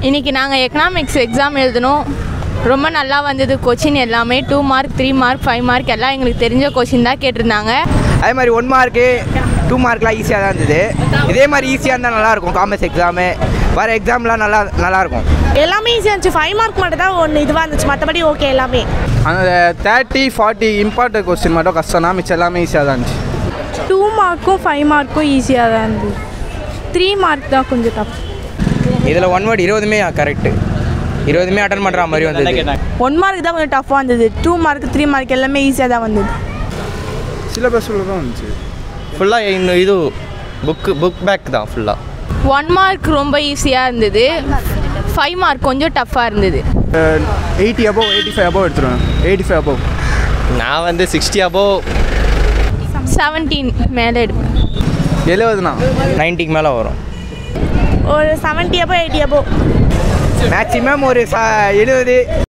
இன்றைக்கி நாங்கள் economics exam எழுதினோம் ரொம்ப நல்லா வந்தது கொஷின் எல்லாமே two mark three mark five mark எல்லாம் எங்களுக்கு தெரிஞ்ச கொஷின் தான் கேட்டிருந்தாங்க அதே மாதிரி ஒன் மார்க்கு டூ மார்க்லாம் ஈஸியாக தான் இருந்தது இதே மாதிரி ஈஸியாக இருந்தால் நல்லாயிருக்கும் காமர்ஸ் எக்ஸாமு வர எக்ஸாம்லாம் நல்லா நல்லாயிருக்கும் எல்லாமே ஈஸியாக இருந்துச்சு ஃபைவ் மார்க் மட்டும் தான் ஒன்று இதுவாக இருந்துச்சு மற்றபடி ஓகே எல்லாமே அந்த தேர்ட்டி ஃபார்ட்டி இம்பார்ட்டன்ட் கொஸ்டின் மட்டும் கஷ்டம்னா மிச்சம் எல்லாமே ஈஸியாக தான் இருந்துச்சு டூ மார்க்கும் ஃபைவ் மார்க்கும் ஈஸியாக தான் இருந்தது த்ரீ மார்க் தான் கொஞ்சம் டஃப் இதில் ஒன் வேர்டு இருபதுமே கரெக்டு இருபதுமே அட்டன் பண்ணுற மாதிரி வந்தது ஒன் மார்க் தான் கொஞ்சம் டஃப்பாக இருந்தது டூ மார்க் த்ரீ மார்க் எல்லாமே ஈஸியாக தான் வந்தது சிலபஸில் தான் இருந்துச்சு ஃபுல்லாக இன்னும் இது புக்கு புக் பேக் தான் ஃபுல்லாக ஒன் மார்க் ரொம்ப ஈஸியாக இருந்தது ஃபைவ் மார்க் கொஞ்சம் டஃப்பாக இருந்தது eighty above eighty five above எடுத்துருவேன் எயிட்டி ஃபைவ் அபோவ் நான் வந்து சிக்ஸ்டி அபோ செவன்டீன் மேலே எடுப்பேன் எழுபதுண்ணா நைன்ட்டிக்கு மேலே வரும் ஒரு செவன்ட்டி அப்போ எயிட்டி அப்போ மேக்ஸிமம் ஒரு ச எழுபது